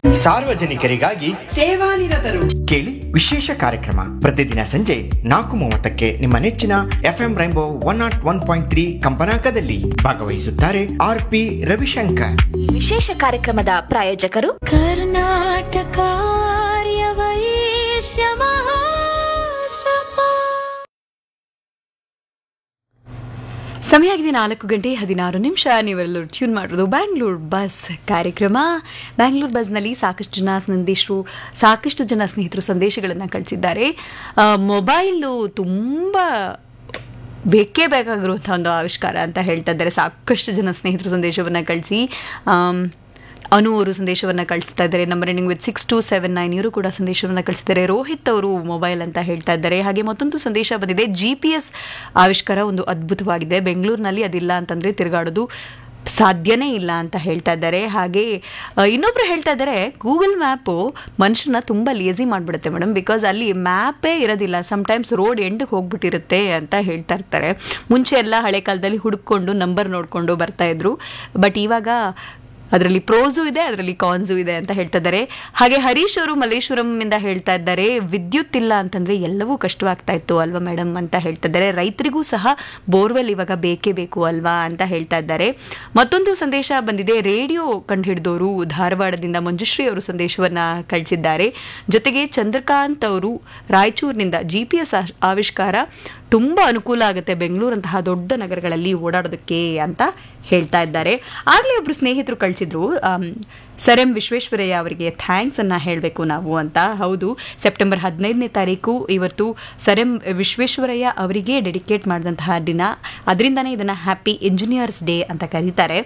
ಸಾರ್ವಜನಿಕರಿಗಾಗಿ ಸೇವಾನಿರತರು ಕೇಳಿ ವಿಶೇಷ ಕಾರ್ಯಕ್ರಮ ಪ್ರತಿದಿನ ಸಂಜೆ ನಾಲ್ಕು ಮೂವತ್ತಕ್ಕೆ ನಿಮ್ಮ ನೆಚ್ಚಿನ FM Rainbow one nought one point three ಕಂಪನಾಂಕದಲ್ಲಿ ಭಾಗವಹಿಸುತ್ತಾರೆ ಆರ್ ಪಿ ರವಿಶಂಕರ್ ಈ ವಿಶೇಷ ಕಾರ್ಯಕ್ರಮದ ಪ್ರಾಯೋಜಕರು ಕರ್ನಾಟಕ ಆರ್ಯವೈಶ್ಯ ಮಹಾಸಭಾ ಸಮಯ ಆಗಿದೆ ನಾಲ್ಕು ಗಂಟೆ ಹದಿನಾರು ನಿಮಿಷ ನೀವೆಲ್ಲರೂ ಟ್ಯೂನ್ ಮಾಡಿರೋದು ಬ್ಯಾಂಗ್ಳೂರ್ ಬಸ್ ಕಾರ್ಯಕ್ರಮ ಬ್ಯಾಂಗ್ಳೂರ್ ಬಸ್ನಲ್ಲಿ ಸಾಕಷ್ಟು ಜನ ಸಂದೇಶರು ಸಾಕಷ್ಟು ಜನ ಸ್ನೇಹಿತರು ಸಂದೇಶಗಳನ್ನು ಕಳಿಸಿದ್ದಾರೆ ಆ, ಮೊಬೈಲು ತುಂಬ ಬೇಕೇ ಬೇಕಾಗಿರುವಂಥ ಒಂದು ಆವಿಷ್ಕಾರ ಅಂತ ಹೇಳ್ತಾ ಇದ್ದಾರೆ ಸಾಕಷ್ಟು ಜನ ಸ್ನೇಹಿತರು ಸಂದೇಶವನ್ನು ಕಳಿಸಿ ಅನು ಅವರು ಸಂದೇಶವನ್ನು ಕಳಿಸ್ತಾ ಇದ್ದಾರೆ number ending with six two seven nine ಇವರು ಕೂಡ ಸಂದೇಶವನ್ನು ಕಳಿಸಿದ್ದಾರೆ ರೋಹಿತ್ ಅವರು ಮೊಬೈಲ್ ಅಂತ ಹೇಳ್ತಾ ಇದ್ದಾರೆ ಹಾಗೆ ಮತ್ತೊಂದು ಸಂದೇಶ ಬಂದಿದೆ ಜಿ ಪಿ ಎಸ್ ಆವಿಷ್ಕಾರ ಒಂದು ಅದ್ಭುತವಾಗಿದೆ ಬೆಂಗಳೂರಿನಲ್ಲಿ ಅದಿಲ್ಲ ಅಂತಂದರೆ ತಿರುಗಾಡೋದು ಸಾಧ್ಯನೇ ಇಲ್ಲ ಅಂತ ಹೇಳ್ತಾ ಇದ್ದಾರೆ ಹಾಗೆ ಆ, ಇನ್ನೊಬ್ರು ಹೇಳ್ತಾ ಇದ್ದಾರೆ ಗೂಗಲ್ ಮ್ಯಾಪು ಮನುಷ್ಯನ ತುಂಬ ಲೇಸಿ ಮಾಡಿಬಿಡುತ್ತೆ ಮೇಡಮ್ ಬಿಕಾಸ್ ಅಲ್ಲಿ ಮ್ಯಾಪೇ ಇರೋದಿಲ್ಲ ಸಮ್ಟೈಮ್ಸ್ ರೋಡ್ ಎಂಡ್ಗೆ ಹೋಗ್ಬಿಟ್ಟಿರುತ್ತೆ ಅಂತ ಹೇಳ್ತಾ ಇರ್ತಾರೆ ಮುಂಚೆ ಎಲ್ಲ ಹಳೆ ಕಾಲದಲ್ಲಿ ಹುಡುಕೊಂಡು ನಂಬರ್ ನೋಡಿಕೊಂಡು ಬರ್ತಾ ಇದ್ರು ಬಟ್ ಇವಾಗ ಅದರಲ್ಲಿ ಪ್ರೋಸು ಇದೆ ಅದರಲ್ಲಿ ಕಾನ್ಸು ಇದೆ ಅಂತ ಹೇಳ್ತಾ ಇದ್ದಾರೆ ಹಾಗೆ ಹರೀಶ್ ಅವರು ಮಲ್ಲೇಶ್ವರಂ ಇಂದ ಹೇಳ್ತಾ ಇದ್ದಾರೆ ವಿದ್ಯುತ್ ಇಲ್ಲ ಅಂತಂದ್ರೆ ಎಲ್ಲವೂ ಕಷ್ಟವಾಗ್ತಾ ಇತ್ತು ಅಲ್ವಾ ಮೇಡಮ್ ಅಂತ ಹೇಳ್ತಾ ಇದ್ದಾರೆ ರೈತರಿಗೂ ಸಹ ಬೋರ್ವೆಲ್ ಇವಾಗ ಬೇಕೇ ಬೇಕು ಅಲ್ವಾ ಅಂತ ಹೇಳ್ತಾ ಇದ್ದಾರೆ ಮತ್ತೊಂದು ಸಂದೇಶ ಬಂದಿದೆ ರೇಡಿಯೋ ಕಂಡುಹಿಡಿದವರು ಧಾರವಾಡದಿಂದ ಮಂಜುಶ್ರೀ ಅವರು ಸಂದೇಶವನ್ನ ಕಳಿಸಿದ್ದಾರೆ ಜೊತೆಗೆ ಚಂದ್ರಕಾಂತ್ ಅವರು ರಾಯಚೂರಿನಿಂದ ಜಿ ಪಿ ಎಸ್ ಆವಿಷ್ಕಾರ ತುಂಬ ಅನುಕೂಲ ಆಗುತ್ತೆ ಬೆಂಗಳೂರಂತಹ ದೊಡ್ಡ ನಗರಗಳಲ್ಲಿ ಓಡಾಡೋದಕ್ಕೆ ಅಂತ ಹೇಳ್ತಾ ಇದ್ದಾರೆ ಆಗಲೇ ಒಬ್ರು ಸ್ನೇಹಿತರು ಕಳಿಸಿದ್ರು ಸರ್ ಎಂ ವಿಶ್ವೇಶ್ವರಯ್ಯ ಅವರಿಗೆ ಥ್ಯಾಂಕ್ಸ್ ಅನ್ನ ಹೇಳಬೇಕು ನಾವು ಅಂತ ಹೌದು ಸೆಪ್ಟೆಂಬರ್ ಹದಿನೈದನೇ ತಾರೀಕು ಇವತ್ತು ಸರ್ ಎಂ ವಿಶ್ವೇಶ್ವರಯ್ಯ ಅವರಿಗೆ ಡೆಡಿಕೇಟ್ ಮಾಡಿದಂತಹ ದಿನ ಅದರಿಂದನೇ ಇದನ್ನು ಹ್ಯಾಪಿ ಇಂಜಿನಿಯರ್ಸ್ ಡೇ ಅಂತ ಕರೀತಾರೆ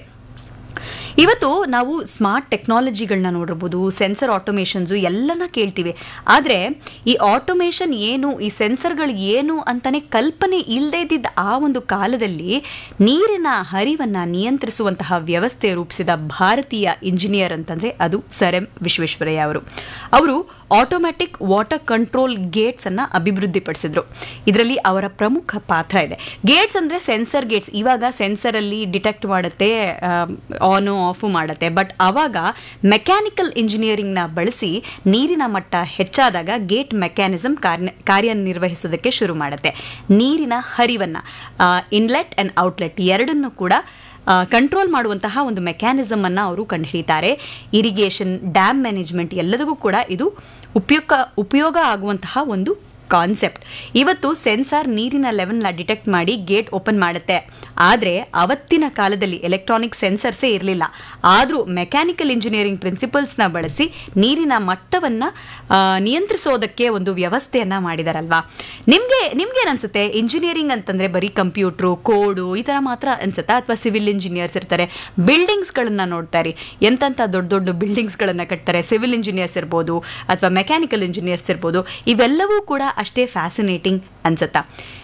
ಇವತ್ತು ನಾವು ಸ್ಮಾರ್ಟ್ ಟೆಕ್ನಾಲಜಿಗಳನ್ನ ನೋಡಿರ್ಬೋದು ಸೆನ್ಸರ್ ಆಟೋಮೇಷನ್ಸು ಎಲ್ಲನ ಕೇಳ್ತೀವಿ ಆದರೆ ಈ ಆಟೋಮೇಷನ್ ಏನು ಈ ಸೆನ್ಸರ್ಗಳು ಏನು ಅಂತಾನೆ ಕಲ್ಪನೆ ಇಲ್ಲದೇ ಇದ್ದಿದ್ದ ಆ ಒಂದು ಕಾಲದಲ್ಲಿ ನೀರಿನ ಹರಿವನ್ನು ನಿಯಂತ್ರಿಸುವಂತಹ ವ್ಯವಸ್ಥೆ ರೂಪಿಸಿದ ಭಾರತೀಯ ಇಂಜಿನಿಯರ್ ಅಂತಂದರೆ ಅದು ಸರ್ ಎಂ ವಿಶ್ವೇಶ್ವರಯ್ಯ ಅವರು ಅವರು ಆಟೋಮ್ಯಾಟಿಕ್ ವಾಟರ್ ಕಂಟ್ರೋಲ್ ಗೇಟ್ಸ್ ಅನ್ನ ಅಭಿವೃದ್ಧಿಪಡಿಸಿದ್ರು ಇದರಲ್ಲಿ ಅವರ ಪ್ರಮುಖ ಪಾತ್ರ ಇದೆ ಗೇಟ್ಸ್ ಅಂದ್ರೆ ಸೆನ್ಸರ್ ಗೇಟ್ಸ್ ಇವಾಗ ಸೆನ್ಸರ್ ಅಲ್ಲಿ ಡಿಟೆಕ್ಟ್ ಮಾಡುತ್ತೆ ಆನ್ ಆಫ್ ಮಾಡುತ್ತೆ ಬಟ್ ಅವಾಗ ಮೆಕ್ಯಾನಿಕಲ್ ಇಂಜಿನಿಯರಿಂಗ್ ನ ಬಳಸಿ ನೀರಿನ ಮಟ್ಟ ಹೆಚ್ಚಾದಾಗ ಗೇಟ್ ಮೆಕ್ಯಾನಿಸಮ್ ಕಾರ್ಯನಿರ್ವಹಿಸೋದಕ್ಕೆ ಶುರು ಮಾಡುತ್ತೆ ನೀರಿನ ಹರಿವನ್ನ ಇನ್ಲೆಟ್ ಅಂಡ್ ಔಟ್ಲೆಟ್ ಎರಡನ್ನು ಕೂಡ ಕಂಟ್ರೋಲ್ ಮಾಡುವಂತಹ ಒಂದು ಮೆಕ್ಯಾನಿಸಮ್ ಅನ್ನ ಅವರು ಕಂಡುಹಿಡಿತಾರೆ ಇರಿಗೇಷನ್ ಡ್ಯಾಮ್ ಮ್ಯಾನೇಜ್ಮೆಂಟ್ ಎಲ್ಲದಕ್ಕೂ ಕೂಡ ಇದು ಉಪಯೋಗ ಉಪಯೋಗ ಆಗುವಂತಹ ಒಂದು ಕಾನ್ಸೆಪ್ಟ್ ಇವತ್ತು ಸೆನ್ಸಾರ್ ನೀರಿನ ಲೆವೆಲ್ನ ಡಿಟೆಕ್ಟ್ ಮಾಡಿ ಗೇಟ್ ಓಪನ್ ಮಾಡುತ್ತೆ ಆದರೆ ಅವತ್ತಿನ ಕಾಲದಲ್ಲಿ ಎಲೆಕ್ಟ್ರಾನಿಕ್ ಸೆನ್ಸರ್ಸೇ ಇರಲಿಲ್ಲ ಆದರೂ ಮೆಕ್ಯಾನಿಕಲ್ ಇಂಜಿನಿಯರಿಂಗ್ ಪ್ರಿನ್ಸಿಪಲ್ಸ್ನ ಬಳಸಿ ನೀರಿನ ಮಟ್ಟವನ್ನು ನಿಯಂತ್ರಿಸೋದಕ್ಕೆ ಒಂದು ವ್ಯವಸ್ಥೆಯನ್ನು ಮಾಡಿದಾರಲ್ವಾ ನಿಮಗೆ ನಿಮ್ಗೇನು ಅನ್ಸುತ್ತೆ ಇಂಜಿನಿಯರಿಂಗ್ ಅಂತಂದರೆ ಬರೀ ಕಂಪ್ಯೂಟ್ರು ಕೋಡು ಈ ಥರ ಮಾತ್ರ ಅನ್ಸುತ್ತಾ ಅಥವಾ ಸಿವಿಲ್ ಇಂಜಿನಿಯರ್ಸ್ ಇರ್ತಾರೆ ಬಿಲ್ಡಿಂಗ್ಸ್ಗಳನ್ನ ನೋಡ್ತಾರೆ ಎಂತೆಂಥ ದೊಡ್ಡ ದೊಡ್ಡ ಬಿಲ್ಡಿಂಗ್ಸ್ಗಳನ್ನು ಕಟ್ತಾರೆ ಸಿವಿಲ್ ಇಂಜಿನಿಯರ್ಸ್ ಇರ್ಬೋದು ಅಥವಾ ಮೆಕ್ಯಾನಿಕಲ್ ಇಂಜಿನಿಯರ್ಸ್ ಇರ್ಬೋದು ಇವೆಲ್ಲವೂ ಕೂಡ ಅಷ್ಟೇ ಫ್ಯಾಸಿನೇಟಿಂಗ್ ಅನ್ಸುತ್ತಾ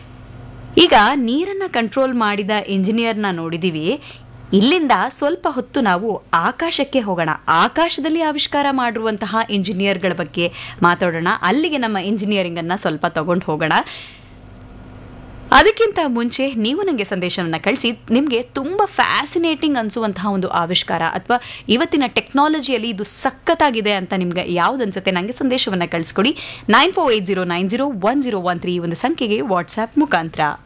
ಈಗ ನೀರನ್ನ ಕಂಟ್ರೋಲ್ ಮಾಡಿದ ಇಂಜಿನಿಯರ್ನ ನೋಡಿದೀವಿ ಇಲ್ಲಿಂದ ಸ್ವಲ್ಪ ಹೊತ್ತು ನಾವು ಆಕಾಶಕ್ಕೆ ಹೋಗೋಣ ಆಕಾಶದಲ್ಲಿ ಆವಿಷ್ಕಾರ ಮಾಡಿರುವಂತಹ ಇಂಜಿನಿಯರ್ಗಳ ಬಗ್ಗೆ ಮಾತಾಡೋಣ ಅಲ್ಲಿಗೆ ನಮ್ಮ ಇಂಜಿನಿಯರಿಂಗ್ ಅನ್ನ ಸ್ವಲ್ಪ ತಗೊಂಡು ಹೋಗೋಣ ಅದಕ್ಕಿಂತ ಮುಂಚೆ ನೀವು ನನಗೆ ಸಂದೇಶವನ್ನು ಕಳಿಸಿ ನಿಮಗೆ ತುಂಬ ಫ್ಯಾಸಿನೇಟಿಂಗ್ ಅನಿಸುವಂತಹ ಒಂದು ಆವಿಷ್ಕಾರ ಅಥವಾ ಇವತ್ತಿನ ಟೆಕ್ನಾಲಜಿಯಲ್ಲಿ ಇದು ಸಖತ್ತಾಗಿದೆ ಅಂತ ನಿಮ್ಗೆ ಯಾವ್ದು ಅನ್ಸುತ್ತೆ ನನಗೆ ಸಂದೇಶವನ್ನು ಕಳಿಸ್ಕೊಡಿ nine four eight zero nine zero one zero one three ಒಂದು ಸಂಖ್ಯೆಗೆ ವಾಟ್ಸ್ಆ್ಯಪ್ ಮುಖಾಂತರ